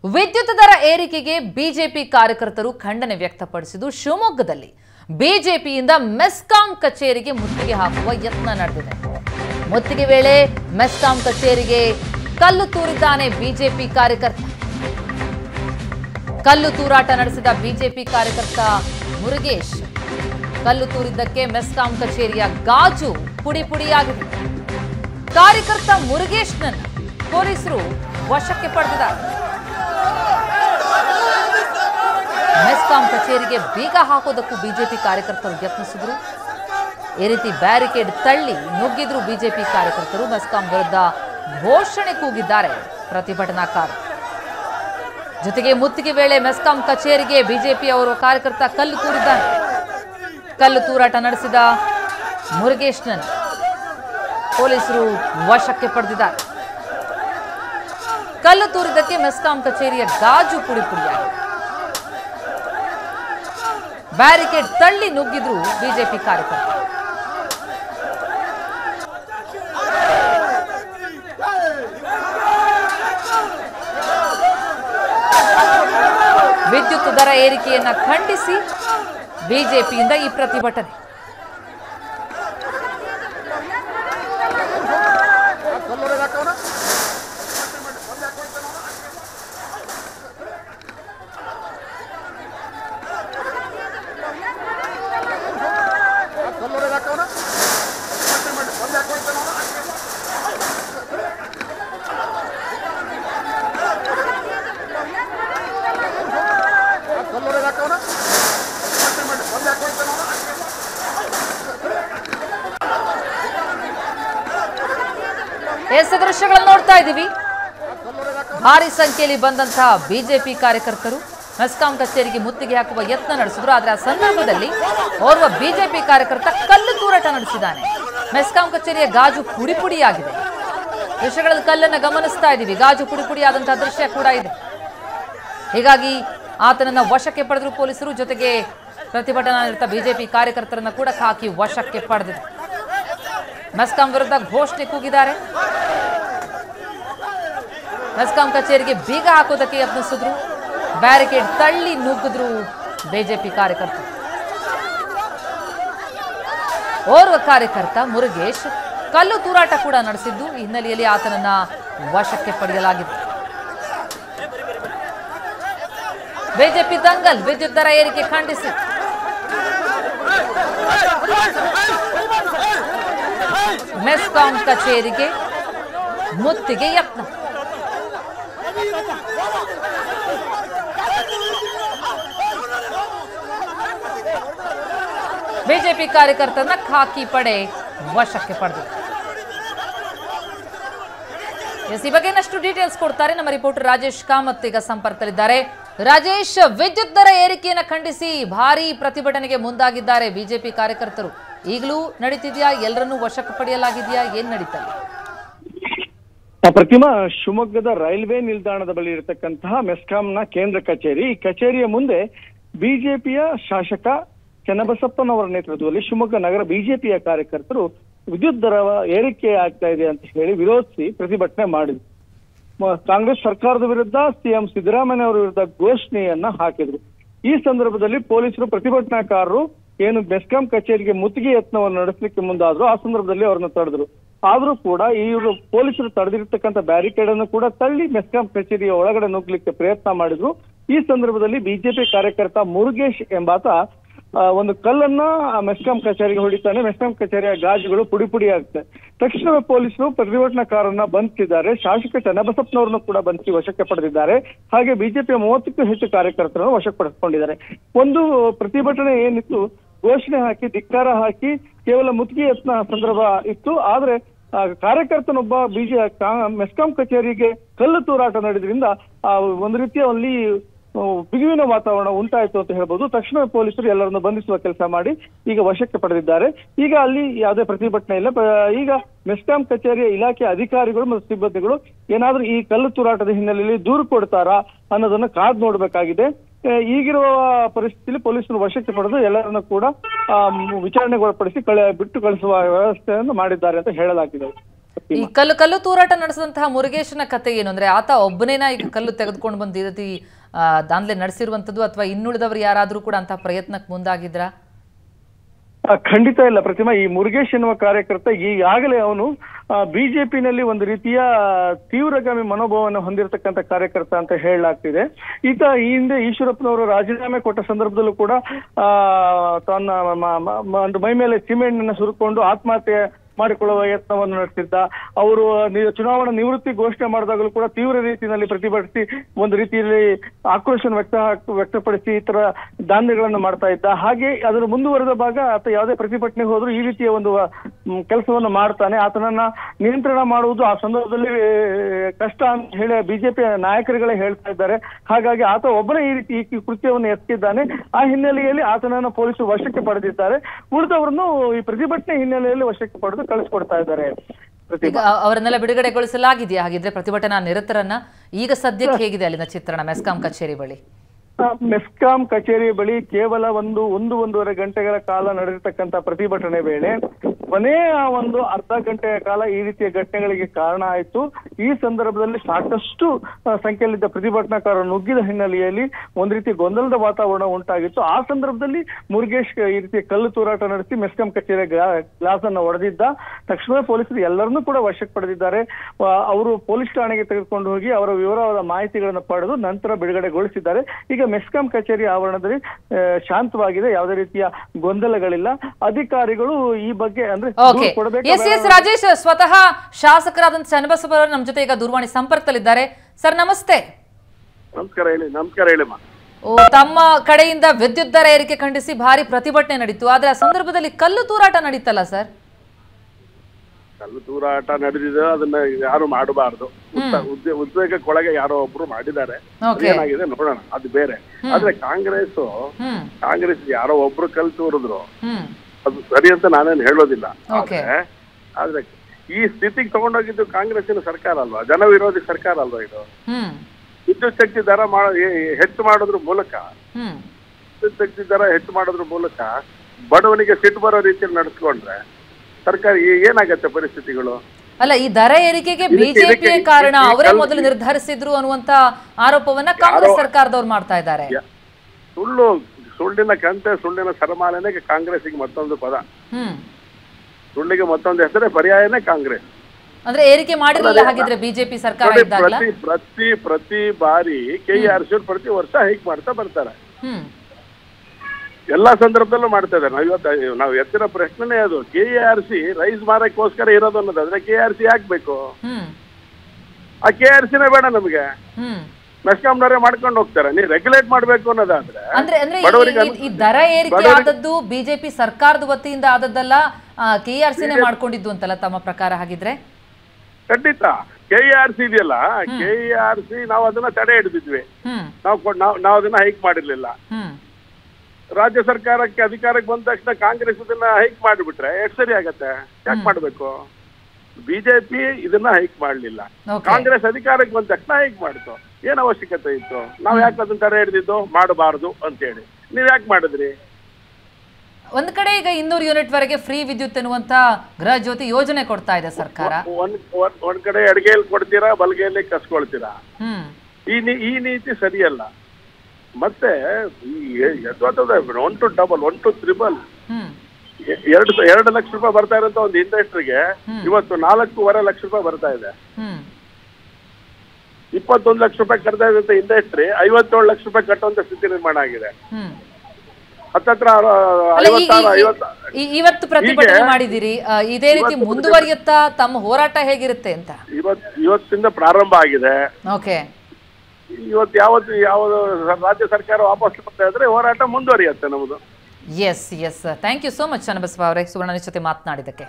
ವಿದ್ಯುತ್ ದರ ಏರಿಕೆಗೆ ಬಿಜೆಪಿ ಕಾರ್ಯಕರ್ತರು ಖಂಡನೆ ವ್ಯಕ್ತಪಡಿಸಿದ್ದು ಶಿವಮೊಗ್ಗದಲ್ಲಿ ಬಿಜೆಪಿಯಿಂದ ಮೆಸ್ಕಾಂ ಕಚೇರಿಗೆ ಮುತ್ತಿಗೆ ಹಾಕುವ ಯತ್ನ ನಡೆದಿದೆ ಮುತ್ತಿಗೆ ವೇಳೆ ಮೆಸ್ಕಾಂ ಕಚೇರಿಗೆ ಕಲ್ಲು ತೂರಿದ್ದಾನೆ ಬಿಜೆಪಿ ಕಾರ್ಯಕರ್ತ ಕಲ್ಲು ತೂರಾಟ ನಡೆಸಿದ ಬಿಜೆಪಿ ಕಾರ್ಯಕರ್ತ ಮುರುಗೇಶ್ ಕಲ್ಲು ತೂರಿದ್ದಕ್ಕೆ ಮೆಸ್ಕಾಂ ಕಚೇರಿಯ ಗಾಜು ಪುಡಿ ಪುಡಿಯಾಗಿದೆ ಕಾರ್ಯಕರ್ತ ಮುರುಗೇಶ್ನನ್ನ ಪೊಲೀಸರು ವಶಕ್ಕೆ ಪಡೆದಿದ್ದಾರೆ ಮೆಸ್ಕಾಂ ಕಚೇರಿಗೆ ಬೀಗ ಹಾಕೋದಕ್ಕೂ ಬಿಜೆಪಿ ಕಾರ್ಯಕರ್ತರು ಯತ್ನಿಸಿದ್ರು ಈ ರೀತಿ ಬ್ಯಾರಿಕೇಡ್ ತಳ್ಳಿ ನುಗ್ಗಿದ್ರು ಬಿಜೆಪಿ ಕಾರ್ಯಕರ್ತರು ಮೆಸ್ಕಾಂ ವಿರುದ್ಧ ಘೋಷಣೆ ಕೂಗಿದ್ದಾರೆ ಪ್ರತಿಭಟನಾಕಾರರು ಜೊತೆಗೆ ಮುತ್ತಿಗೆ ವೇಳೆ ಮೆಸ್ಕಾಂ ಕಚೇರಿಗೆ ಬಿಜೆಪಿ ಅವರು ಕಾರ್ಯಕರ್ತ ಕಲ್ಲು ತೂರಿದ್ದಾನೆ ಕಲ್ಲು ತೂರಾಟ ನಡೆಸಿದ ಮುರುಗೇಶ್ನನ್ ಪೊಲೀಸರು ವಶಕ್ಕೆ ಪಡೆದಿದ್ದಾರೆ ಕಲ್ಲು ತೂರಿದ್ದಕ್ಕೆ ಮೆಸ್ಕಾಂ ಕಚೇರಿಯ ಗಾಜು ಪುಡಿ ಪುಡಿಯಾಗಿದೆ ಬ್ಯಾರಿಕೇಡ್ ತಳ್ಳಿ ನುಗ್ಗಿದ್ರು ಬಿಜೆಪಿ ಕಾರ್ಯಕರ್ತರು ವಿದ್ಯುತ್ ದರ ಏರಿಕೆಯನ್ನ ಖಂಡಿಸಿ ಬಿಜೆಪಿಯಿಂದ ಈ ಪ್ರತಿಭಟನೆ ಎಸ್ ದೃಶ್ಯಗಳನ್ನು ನೋಡ್ತಾ ಇದ್ದೀವಿ ಭಾರಿ ಸಂಖ್ಯೆಯಲ್ಲಿ ಬಂದಂತಹ ಬಿಜೆಪಿ ಕಾರ್ಯಕರ್ತರು ಮೆಸ್ಕಾಂ ಕಚೇರಿಗೆ ಮುತ್ತಿಗೆ ಹಾಕುವ ಯತ್ನ ನಡೆಸಿದ್ರು ಆದ್ರೆ ಆ ಸಂದರ್ಭದಲ್ಲಿ ಓರ್ವ ಬಿಜೆಪಿ ಕಾರ್ಯಕರ್ತ ಕಲ್ಲು ತೂರಾಟ ನಡೆಸಿದ್ದಾನೆ ಮೆಸ್ಕಾಂ ಕಚೇರಿಯ ಗಾಜು ಪುಡಿ ಪುಡಿಯಾಗಿದೆ ದೃಶ್ಯಗಳಲ್ಲಿ ಕಲ್ಲನ್ನು ಗಮನಿಸ್ತಾ ಇದ್ದೀವಿ ಗಾಜು ಪುಡಿ ಪುಡಿಯಾದಂತಹ ದೃಶ್ಯ ಕೂಡ ಇದೆ ಹೀಗಾಗಿ ಆತನನ್ನ ವಶಕ್ಕೆ ಪಡೆದ್ರು ಪೊಲೀಸರು ಜೊತೆಗೆ ಪ್ರತಿಭಟನಾ ನಿರತ ಬಿಜೆಪಿ ಕಾರ್ಯಕರ್ತರನ್ನ ಕೂಡ ಹಾಕಿ ವಶಕ್ಕೆ ಪಡೆದಿದೆ ಮೆಸ್ಕಾಂ ವಿರುದ್ಧ ಘೋಷಣೆ ಕೂಗಿದ್ದಾರೆ ಮೆಸ್ಕಾಂ ಕಚೇರಿಗೆ ಬೀಗ ಹಾಕೋದಕ್ಕೆ ಯತ್ನಿಸಿದ್ರು ಬ್ಯಾರಿಕೇಡ್ ತಳ್ಳಿ ನುಗ್ಗಿದ್ರು ಬಿಜೆಪಿ ಕಾರ್ಯಕರ್ತರು ಓರ್ವ ಕಾರ್ಯಕರ್ತ ಮುರುಗೇಶ್ ಕಲ್ಲು ತೂರಾಟ ಕೂಡ ನಡೆಸಿದ್ದು ಈ ಹಿನ್ನೆಲೆಯಲ್ಲಿ ಆತನನ್ನ ವಶಕ್ಕೆ ಪಡೆಯಲಾಗಿದೆ ಬಿಜೆಪಿ ದಂಗಲ್ ವಿದ್ಯುತ್ ದರ ಏರಿಕೆ ಖಂಡಿಸಿ ಮೆಸ್ಕಾಂ ಕಚೇರಿಗೆ ಮುತ್ತಿಗೆ ಯತ್ನ ಬಿಜೆಪಿ ಕಾರ್ಯಕರ್ತರನ್ನ ಖಾಕಿ ಪಡೆ ವಶಕ್ಕೆ ಪಡೆದಿದೆ ಎಸ್ ಈ ಬಗ್ಗೆ ಇನ್ನಷ್ಟು ಡೀಟೇಲ್ಸ್ ಕೊಡ್ತಾರೆ ನಮ್ಮ ರಿಪೋರ್ಟರ್ ರಾಜೇಶ್ ಕಾಮತ್ ಈಗ ಸಂಪರ್ಕದಲ್ಲಿದ್ದಾರೆ ರಾಜೇಶ್ ವಿದ್ಯುತ್ ದರ ಏರಿಕೆಯನ್ನ ಖಂಡಿಸಿ ಭಾರಿ ಪ್ರತಿಭಟನೆಗೆ ಮುಂದಾಗಿದ್ದಾರೆ ಬಿಜೆಪಿ ಕಾರ್ಯಕರ್ತರು ಈಗಲೂ ನಡೀತಿದ್ಯಾ ಎಲ್ಲರನ್ನೂ ವಶಕ್ಕೆ ಪಡೆಯಲಾಗಿದೆಯಾ ಏನ್ ನಡೀತಾ ಇದೆ? ಆ ಪ್ರತಿಮಾ ಶಿವಮೊಗ್ಗದ ರೈಲ್ವೆ ನಿಲ್ದಾಣದ ಬಳಿ ಇರತಕ್ಕಂತಹ ಮೆಸ್ಕಾಂನ ಕೇಂದ್ರ ಕಚೇರಿ ಈ ಕಚೇರಿಯ ಮುಂದೆ ಬಿಜೆಪಿಯ ಶಾಸಕ ಚನ್ನಬಸಪ್ಪನವರ ನೇತೃತ್ವದಲ್ಲಿ ಶಿವಮೊಗ್ಗ ನಗರ ಬಿಜೆಪಿಯ ಕಾರ್ಯಕರ್ತರು ವಿದ್ಯುತ್ ದರ ಏರಿಕೆ ಆಗ್ತಾ ಇದೆ ಅಂತ ಹೇಳಿ ವಿರೋಧಿಸಿ ಪ್ರತಿಭಟನೆ ಮಾಡಿದ್ರು ಮ- ಕಾಂಗ್ರೆಸ್ ಸರ್ಕಾರದ ವಿರುದ್ಧ ಸಿಎಂ ಸಿದ್ದರಾಮಯ್ಯ ಅವರ ವಿರುದ್ಧ ಘೋಷಣೆಯನ್ನ ಹಾಕಿದ್ರು ಈ ಸಂದರ್ಭದಲ್ಲಿ ಪೊಲೀಸರು ಪ್ರತಿಭಟನಾಕಾರರು ಏನು ಬೆಸ್ಕಾಂ ಕಚೇರಿಗೆ ಮುತ್ತಿಗೆ ಯತ್ನವನ್ನು ನಡೆಸಲಿಕ್ಕೆ ಮುಂದಾದ್ರು ಆ ಸಂದರ್ಭದಲ್ಲಿ ಅವರನ್ನು ತಡೆದ್ರು ಆದ್ರೂ ಕೂಡ ಇವರು ಪೊಲೀಸರು ತಡೆದಿರ್ತಕ್ಕಂಥ ಬ್ಯಾರಿಕೇಡ್ ಅನ್ನು ಕೂಡ ತಳ್ಳಿ ಮೆಸ್ಕಾಂ ಕಚೇರಿಯ ಒಳಗಡೆ ನುಗ್ಗಲಿಕ್ಕೆ ಪ್ರಯತ್ನ ಮಾಡಿದ್ರು ಈ ಸಂದರ್ಭದಲ್ಲಿ ಬಿಜೆಪಿ ಕಾರ್ಯಕರ್ತ ಮುರುಗೇಶ್ ಎಂಬಾತ ಆ, ಒಂದು ಕಲ್ಲನ್ನ ಆ ಮೆಸ್ಕಾಂ ಕಚೇರಿಗೆ ಹೊಡಿತಾನೆ ಮೆಸ್ಕಾಂ ಕಚೇರಿಯ ಗಾಜುಗಳು ಪುಡಿ ಪುಡಿ ಆಗುತ್ತೆ ತಕ್ಷಣವೇ ಪೊಲೀಸರು ಪ್ರತಿಭಟನಾಕಾರರನ್ನ ಬಂಧಿಸಿದ್ದಾರೆ ಶಾಸಕ ಚನ್ನಬಸಪ್ಪನವರನ್ನು ಕೂಡ ಬಂಧಿಸಿ ವಶಕ್ಕೆ ಪಡೆದಿದ್ದಾರೆ ಹಾಗೆ ಬಿಜೆಪಿಯ ಮೂವತ್ತಕ್ಕೂ ಹೆಚ್ಚು ಕಾರ್ಯಕರ್ತರನ್ನು ವಶಕ್ಕೆ ಪಡೆದುಕೊಂಡಿದ್ದಾರೆ ಒಂದು ಪ್ರತಿಭಟನೆ ಏನಿತ್ತು ಘೋಷಣೆ ಹಾಕಿ ಧಿಕ್ಕಾರ ಹಾಕಿ ಕೇವಲ ಮುತ್ತಿಗೆ ಯತ್ನ ಸಂದರ್ಭ ಇತ್ತು ಆದ್ರೆ ಆ, ಕಾರ್ಯಕರ್ತನೊಬ್ಬ ಬಿಜೆ ಮೆಸ್ಕಾಂ ಕಚೇರಿಗೆ ಕಲ್ಲು ತೂರಾಟ ನಡೆದ್ರಿಂದ ಆ, ಒಂದು ರೀತಿಯ ಅಲ್ಲಿ ಆ, ಬಿಗುವಿನ ವಾತಾವರಣ ಉಂಟಾಯಿತು ಅಂತ ಹೇಳ್ಬೋದು ತಕ್ಷಣ ಪೊಲೀಸರು ಎಲ್ಲರನ್ನು ಬಂಧಿಸುವ ಕೆಲಸ ಮಾಡಿ ಈಗ ವಶಕ್ಕೆ ಪಡೆದಿದ್ದಾರೆ ಈಗ ಅಲ್ಲಿ ಯಾವುದೇ ಪ್ರತಿಭಟನೆ ಇಲ್ಲ ಪ- ಈಗ ಮೆಸ್ಕಾಂ ಕಚೇರಿಯ ಇಲಾಖೆ ಅಧಿಕಾರಿಗಳು ಮತ್ತು ಸಿಬ್ಬಂದಿಗಳು ಏನಾದ್ರೂ ಈ ಕಲ್ಲು ತೂರಾಟದ ಹಿನ್ನೆಲೆಯಲ್ಲಿ ದೂರು ಕೊಡ್ತಾರಾ ಅನ್ನೋದನ್ನ ಕಾದ್ ನೋಡ್ಬೇಕಾಗಿದೆ ಆ, ಈಗಿರುವ ಪರಿಸ್ಥಿತಿಯಲ್ಲಿ ಪೊಲೀಸರು ವಶಕ್ಕೆ ಪಡೆದು ಎಲ್ಲರನ್ನು ಕೂಡ ಆ, ಮ್, ವಿಚಾರಣೆಗೊಳಪಡಿಸಿ ಕಳೆ ಬಿಟ್ಟು ಕಳಿಸುವ ವ್ಯವಸ್ಥೆಯನ್ನು ಮಾಡಿದ್ದಾರೆ ಅಂತ ಹೇಳಲಾಗಿದೆ ಈ ಕಲ್ಲು ಕಲ್ಲು ತೂರಾಟ ನಡೆಸಿದಂತಹ ಮುರುಗೇಶನ ಕತೆ ಏನು ಅಂದ್ರೆ ಆತ ಒಬ್ಬನೇನ ಈಗ ಕಲ್ಲು ತೆಗೆದುಕೊಂಡು ಬಂದು ಈ ರೀತಿ ಆ, ದಾಂಧಲೆ ನಡೆಸಿರುವಂತದ್ದು ಅಥವಾ ಇನ್ನುಳಿದವರು ಯಾರಾದ್ರೂ ಕೂಡ ಅಂತ ಪ್ರಯತ್ನಕ್ಕೆ ಮುಂದಾಗಿದ್ರಾ ಆ, ಖಂಡಿತ ಇಲ್ಲ ಪ್ರತಿಮಾ ಈ ಮುರುಗೇಶ್ ಎನ್ನುವ ಕಾರ್ಯಕರ್ತ ಈಗಾಗಲೇ ಅವನು ಬಿಜೆಪಿನಲ್ಲಿ ಒಂದು ರೀತಿಯ ತೀವ್ರಗಾಮಿ ಮನೋಭಾವವನ್ನು ಹೊಂದಿರತಕ್ಕಂತ ಕಾರ್ಯಕರ್ತ ಅಂತ ಹೇಳಲಾಗ್ತಿದೆ ಈತ ಈ ಹಿಂದೆ ಈಶ್ವರಪ್ಪನವರು ರಾಜೀನಾಮೆ ಕೊಟ್ಟ ಸಂದರ್ಭದಲ್ಲೂ ಕೂಡ ಆ ತನ್ನ ಮ- ಮ- ಮ- ಒಂದು ಮೈ ಮೇಲೆ ಸಿಮೆಂಟ್ ಸುರುಕೊಂಡು ಆತ್ಮಹತ್ಯೆ ಮಾಡಿಕೊಳ್ಳುವ ಯತ್ನವನ್ನು ನಡೆಸಿದ್ದ ಅವರು ನಿ- ಚುನಾವಣಾ ನಿವೃತ್ತಿ ಘೋಷಣೆ ಮಾಡಿದಾಗಲೂ ಕೂಡ ತೀವ್ರ ರೀತಿಯಲ್ಲಿ ಪ್ರತಿಭಟಿಸಿ ಒಂದು ರೀತಿಯಲ್ಲಿ ಆಕ್ರೋಶ ವ್ಯಕ್ತ ವ್ಯಕ್ತಪಡಿಸಿ ಈ ತರ ದಾಂಧೆಗಳನ್ನು ಮಾಡ್ತಾ ಇದ್ದ ಹಾಗೆ ಅದರ ಮುಂದುವರೆದ ಭಾಗ ಆತ ಯಾವುದೇ ಪ್ರತಿಭಟನೆಗೆ ಹೋದ್ರು ಈ ರೀತಿಯ ಒಂದು ಮ್, ಕೆಲಸವನ್ನು ಮಾಡ್ತಾನೆ ಆತನನ್ನ ನಿಯಂತ್ರಣ ಮಾಡುವುದು ಆ ಸಂದರ್ಭದಲ್ಲಿ ಆ, ಕಷ್ಟ ಅಂತ ಹೇಳಿ ಬಿಜೆಪಿ ನಾಯಕರುಗಳೇ ಹೇಳ್ತಾ ಇದ್ದಾರೆ ಹಾಗಾಗಿ ಆತ ಒಬ್ಬನೇ ಈ ರೀತಿ ಈ ಕೃತ್ಯವನ್ನು ಎತ್ತಿದ್ದಾನೆ ಆ ಹಿನ್ನೆಲೆಯಲ್ಲಿ ಆತನನ್ನು ಪೊಲೀಸರು ವಶಕ್ಕೆ ಪಡೆದಿದ್ದಾರೆ ಉಳಿದವರನ್ನು ಈ ಪ್ರತಿಭಟನೆ ಹಿನ್ನೆಲೆಯಲ್ಲಿ ವಶಕ್ಕೆ ಪಡೆದು ಕಳಿಸ್ಕೊಡ್ತಾ ಇದ್ದಾರೆ ಪ್ರತಿಭಾ ಈಗ ಅ- ಅವರನ್ನೆಲ್ಲ ಬಿಡುಗಡೆಗೊಳಿಸಲಾಗಿದೆಯಾ ಹಾಗಿದ್ರೆ ಪ್ರತಿಭಟನಾ ನಿರತರನ್ನ ಈಗ ಸದ್ಯಕ್ಕೆ ಹೇಗಿದೆ ಅಲ್ಲಿನ ಚಿತ್ರಣ ಮೆಸ್ಕಾಂ ಕಚೇರಿ ಬಳಿ ಆ, ಮೆಸ್ಕಾಂ ಕಚೇರಿ ಬಳಿ ಕೇವಲ ಒಂದು ಒಂದು ಒಂದೂವರೆ ಗಂಟೆಗಳ ಕಾಲ ನಡೆದಿರ್ತಕ್ಕಂಥ ಪ್ರತಿಭಟನೆ ವೇಳೆ ಕೊನೆಯ ಒಂದು ಅರ್ಧ ಗಂಟೆಯ ಕಾಲ ಈ ರೀತಿಯ ಘಟನೆಗಳಿಗೆ ಕಾರಣ ಆಯಿತು ಈ ಸಂದರ್ಭದಲ್ಲಿ ಸಾಕಷ್ಟು ಆ, ಸಂಖ್ಯೆಯಲ್ಲಿದ್ದ ಪ್ರತಿಭಟನಾಕಾರರು ನುಗ್ಗಿದ ಹಿನ್ನೆಲೆಯಲ್ಲಿ ಒಂದು ರೀತಿ ಗೊಂದಲದ ವಾತಾವರಣ ಉಂಟಾಗಿತ್ತು ಆ ಸಂದರ್ಭದಲ್ಲಿ ಮುರುಗೇಶ್ ಈ ರೀತಿಯ ಕಲ್ಲು ತೂರಾಟ ನಡೆಸಿ ಮೆಸ್ಕಾಂ ಕಚೇರಿಯ ಗ್ಲಾಸ್ ಅನ್ನು ಒಡೆದಿದ್ದ ತಕ್ಷಣ ಪೊಲೀಸರು ಎಲ್ಲರನ್ನೂ ಕೂಡ ವಶಕ್ಕೆ ಪಡೆದಿದ್ದಾರೆ ಆ, ಅವರು ಪೊಲೀಸ್ ಠಾಣೆಗೆ ತೆಗೆದುಕೊಂಡು ಹೋಗಿ ಅವರ ವಿವರವಾದ ಮಾಹಿತಿಗಳನ್ನು ಪಡೆದು ನಂತರ ಬಿಡುಗಡೆಗೊಳಿಸಿದ್ದಾರೆ ಈಗ ಮೆಸ್ಕಾಂ ಕಚೇರಿ ಆವರಣದಲ್ಲಿ ಆ, ಶಾಂತವಾಗಿದೆ ಯಾವುದೇ ರೀತಿಯ ಗೊಂದಲಗಳಿಲ್ಲ ಅಧಿಕಾರಿಗಳು ಈ ಬಗ್ಗೆ ಅಂದ್ರೆ ಓಕೆ ದೂರು ಕೊಡಬೇಕಾ ಎಸ್ ಎಸ್ ರಾಜೇಶ್ ಸ್ವತಃ ಶಾಸಕರಾದಂತ ಚನ್ನಬಸವ ಅವರು ನಮ್ಮ ಜೊತೆ ಈಗ ದೂರವಾಣಿ ಸಂಪರ್ಕದಲ್ಲಿದ್ದಾರೆ ಸರ್ ನಮಸ್ತೆ ನಮಸ್ಕಾರ ಹೇಳಿ ನಮಸ್ಕಾರ ಹೇಳಿಮ್ಮ ಓ ತಮ್ಮ ಕಡೆಯಿಂದ ವಿದ್ಯುತ್ ದರ ಏರಿಕೆ ಖಂಡಿಸಿ ಭಾರಿ ಪ್ರತಿಭಟನೆ ನಡೀತು ಆದ್ರೆ ಆ ಸಂದರ್ಭದಲ್ಲಿ ಕಲ್ಲು ತೂರಾಟ ನಡೀತಲ್ಲ ಸರ್ ಕಲ್ಲು ತೂರಾಟ ನಡೆದಿದೆ ಅದನ್ನ ಯಾರು ಮಾಡಬಾರ್ದು ಉದ್ವೇಗಕ್ಕೊಳಗೆ ಯಾರೋ ಒಬ್ರು ಮಾಡಿದ್ದಾರೆ Okay. ಏನಾಗಿದೆ ನೋಡೋಣ ಅದು ಬೇರೆ ಆದ್ರೆ ಕಾಂಗ್ರೆಸ್ ಹ್ಮ್ ಕಾಂಗ್ರೆಸ್ ಯಾರೋ ಒಬ್ರು ಕಲ್ಲು ತೂರಿದ್ರು ಹ್ಮ್ ಅದು ಸರಿ ಅಂತ ನಾನೇನು ಹೇಳೋದಿಲ್ಲ Okay. ಆದ್ರೆ ಆದ್ರೆ ಈ ಸ್ಥಿತಿಗೆ ತಗೊಂಡೋಗಿದ್ದು ಕಾಂಗ್ರೆಸ್ಸಿನ ಸರ್ಕಾರ ಅಲ್ವಾ ಜನ ವಿರೋಧಿ ಸರ್ಕಾರ ಅಲ್ವಾ ಇದು ಹ್ಮ್ ವಿದ್ಯುತ್ ಶಕ್ತಿ ದರ ಮಾಡ ಏ- ಹೆಚ್ಚು ಮಾಡೋದ್ರ ಮೂಲಕ ಹ್ಮ್ ವಿದ್ಯುತ್ ಶಕ್ತಿ ದರ ಹೆಚ್ಚು ಮಾಡೋದ್ರ ಮೂಲಕ ಬಡವನಿಗೆ ಸಿಟ್ಟು ಬರೋ ರೀತಿಯಲ್ಲಿ ನಡೆಸ್ಕೊಂಡ್ರೆ ಸರ್ಕಾರ ಈ- ಏನಾಗತ್ತೆ ಪರಿಸ್ಥಿತಿಗಳು ಅಲ್ಲ ಈ ದರ ಏರಿಕೆಗೆ ಇದಕ್ಕೆ- ಬಿಜೆಪಿಯೇ ಇದಕ್ಕೆ- ಕಾರಣ ಈ ಅವರೇ ಕಲ್ಲು- ಮೊದಲು ನಿರ್ಧರಿಸಿದ್ರು ಅನ್ನುವಂತ ಆರೋಪವನ್ನ ಕಾಂಗ್ರೆಸ್ ಸರ್ಕಾರದವ್ರು ಮಾಡ್ತಾ ಇದ್ದಾರೆ ಯ- ಸುಳ್ಳು ಸುಳ್ಳಿನ ಕಂತೆ ಸುಳ್ಳಿನ ಸರಮಾಲೆನೆ ಕಾಂಗ್ರೆಸ್ಸಿಗೆ ಮತ್ತೊಂದು ಪದ ಹ್ಮ್ ಸುಳ್ಳಿಗೆ ಮತ್ತೊಂದು ಹೆಸರೇ ಪರ್ಯಾಯನೇ ಕಾಂಗ್ರೆಸ್ ಅಂದ್ರೆ ಏರಿಕೆ ಮಾಡಿರಲಿಲ್ಲ ಹಾಗಿದ್ರೆ ಬಿಜೆಪಿ ಸರ್ಕಾರ ನೋಡಿ, ಇದ್ದಾಗಲ ಪ್ರತಿ ಪ್ರತಿ ಪ್ರತಿ ಬಾರಿ ಕೆ ಆರ್ ಸಿ ಪ್ರತಿ ವರ್ಷ ಹೈಕ್ ಮಾಡ್ತಾ ಬರ್ತಾರೆ ಹ್ಮ್ ಎಲ್ಲಾ ಸಂದರ್ಭದಲ್ಲೂ ಮಾಡ್ತಾ ಇದ್ದಾರೆ ನಾವು ಇವತ್ತು ನಾವು ಎತ್ತಿರೋ ಪ್ರಶ್ನೆನೇ ಅದು ಕೆ ಆರ್ ಸಿ ರೈಸ್ ಮಾರಕ್ಕೋಸ್ಕರ ಇರೋದು ಅನ್ನೋದಾದ್ರೆ ಕೆ ಆರ್ ಸಿ ಹಾಕ್ಬೇಕು ಹ್ಮ್ ಆ ಕೆ ಆರ್ ಸಿನೇ ಬೇಡ ನಮಗೆ ಹ್ಮ್ ಮೆಸ್ಕಾಂನವರೇ ಮಾಡ್ಕೊಂಡು ಹೋಗ್ತಾರೆ ನೀವು ರೆಗ್ಯುಲೇಟ್ ಮಾಡ್ಬೇಕು ಅನ್ನೋದಾದ್ರೆ ಅಂದ್ರೆ ಅಂದ್ರೆ ಈ- ಬಡವರಿಗೆ ಈ- ಈ ದರ ಏರಿಕೆ ಬಡವರಿಗೆ- ಆದದ್ದು ಬಿಜೆಪಿ ಸರ್ಕಾರದ ವತಿಯಿಂದ ಆದದ್ದಲ್ಲ ಕೆ ಆರ್ ಸಿನೇ ಮಾಡ್ಕೊಂಡಿದ್ದು ಅಂತಲ್ಲ ತಮ್ಮ ಪ್ರಕಾರ ಹಾಗಿದ್ರೆ ಖಂಡಿತ ಕೆ ಆರ್ ಸಿ ಇದೆಯಲ್ಲ ಕೆ ಆರ್ ಸಿ ನಾವು ಅದನ್ನ ತಡೆ ಹಿಡಿದಿದ್ವಿ ಹ್ಮ್ ನಾವು ಕೊಡ್- ನಾವು ನಾವು ಅದನ್ನ ಹೈಕ್ ಮಾಡಿರ್ಲಿಲ್ಲ ಹ್ಮ್ ರಾಜ್ಯ ಸರ್ಕಾರಕ್ಕೆ ಅಧಿಕಾರಕ್ಕೆ ಬಂದ ತಕ್ಷಣ ಕಾಂಗ್ರೆಸ್ ಇದನ್ನ ಹೈಕ್ ಮಾಡಿಬಿಟ್ರೆ ಎಷ್ಟು ಸರಿ ಆಗತ್ತೆ ಯಾಕೆ ಮಾಡ್ಬೇಕು ಬಿಜೆಪಿ ಇದನ್ನ ಹೈಕ್ ಮಾಡ್ಲಿಲ್ಲ Okay. ಕಾಂಗ್ರೆಸ್ ಅಧಿಕಾರಕ್ಕೆ ಬಂದ ತಕ್ಷಣ ಹೈಕ್ ಮಾಡಿತು ಏನ್ ಅವಶ್ಯಕತೆ ಇತ್ತು ನಾವ್ ಯಾಕೆ ಅದನ್ನ ತಡೆ ಹಿಡಿದಿದ್ದು ಮಾಡಬಾರ್ದು ಅಂತ ಹೇಳಿ ನೀವ್ ಯಾಕೆ ಮಾಡಿದ್ರಿ ಒಂದ್ ಕಡೆ ಈಗ ಇನ್ನೂರು ಯೂನಿಟ್ ವರೆಗೆ ಫ್ರೀ ವಿದ್ಯುತ್ ಎನ್ನುವಂತ ಗೃಹ ಜ್ಯೋತಿ ಯೋಜನೆ ಕೊಡ್ತಾ ಇದೆ ಸರ್ಕಾರ ಒಂದ್ ಒಂದ್- ಒಂದ್ ಕಡೆ ಅಡಿಗೆಯಲ್ಲಿ ಕೊಡ್ತೀರಾ ಬಲ್ಗೆಯಲ್ಲಿ ಕಸ್ಕೊಳ್ತೀರಾ ಹ್ಮ್ ಈ ನೀ- ಈ ನೀತಿ ಸರಿಯಲ್ಲ ಮತ್ತೆ one two double one two triple hmm ಎರಡು ಎರಡು ಲಕ್ಷ ರೂಪಾಯಿ ಬರ್ತಾ ಇರೋಂತ ಒಂದು ಇಂಡಸ್ಟ್ರಿಗೆ ಇವತ್ತು ನಾಲ್ಕೂವರೆ ಲಕ್ಷ ರೂಪಾಯಿ ಬರ್ತಾ ಇದೆ ಹ್ಮ್ ಇಪ್ಪತ್ತೊಂದು ಲಕ್ಷ ರೂಪಾಯಿ ಕಟ್ತಾ ಇದ್ದಂತ ಇಂಡಸ್ಟ್ರಿ ಐವತ್ತೇಳು ಲಕ್ಷ ರೂಪಾಯಿ ಕಟ್ಟುವಂತ ಸ್ಥಿತಿ ನಿರ್ಮಾಣ ಆಗಿದೆ ಹ್ಮ್ ಹತ್ತತ್ರ ಅಲ್ಲ ಈ- ಐವತ್ತಾರು ಈ- ಐವತ್ತ ಈ- ಇವತ್ತು ಪ್ರತಿಭಟನೆ ಹೀಗೆ- ಮಾಡಿದಿರಿ ಆ, ಇದೇ ರೀತಿ ಇವತ್ತು ಮುಂದುವರಿಯುತ್ತಾ ತಮ್ಮ ಹೋರಾಟ ಹೇಗಿರುತ್ತೆ ಅಂತ ಇವತ್ ಇವತ್ತಿಂದ ಪ್ರಾರಂಭ ಆಗಿದೆ ಓಕೆ ಇವತ್ತು ಯಾವತ್ತು ಯಾವ ರಾಜ್ಯ ಸರ್ಕಾರ ವಾಪಸ್ ಬರ್ತಾ ಇದ್ರೆ ಹೋರಾಟ ಮುಂದುವರಿಯುತ್ತೆ ನಮ್ಮದು yes yes thank you so much Channabasava ಅವರೇ ಸುವರ್ಣ ಜೊತೆ ಮಾತನಾಡಿದ್ದಕ್ಕೆ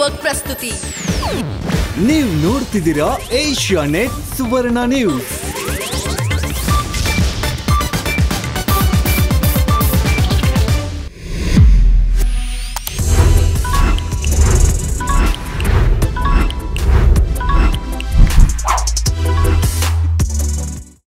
ನೆಟ್ವರ್ಕ್ ಪ್ರಸ್ತುತಿ ನೀವು ನೋಡ್ತಿದ್ದೀರಾ ಏಷ್ಯಾ ನೆಟ್ ಸುವರ್ಣ ನ್ಯೂಸ್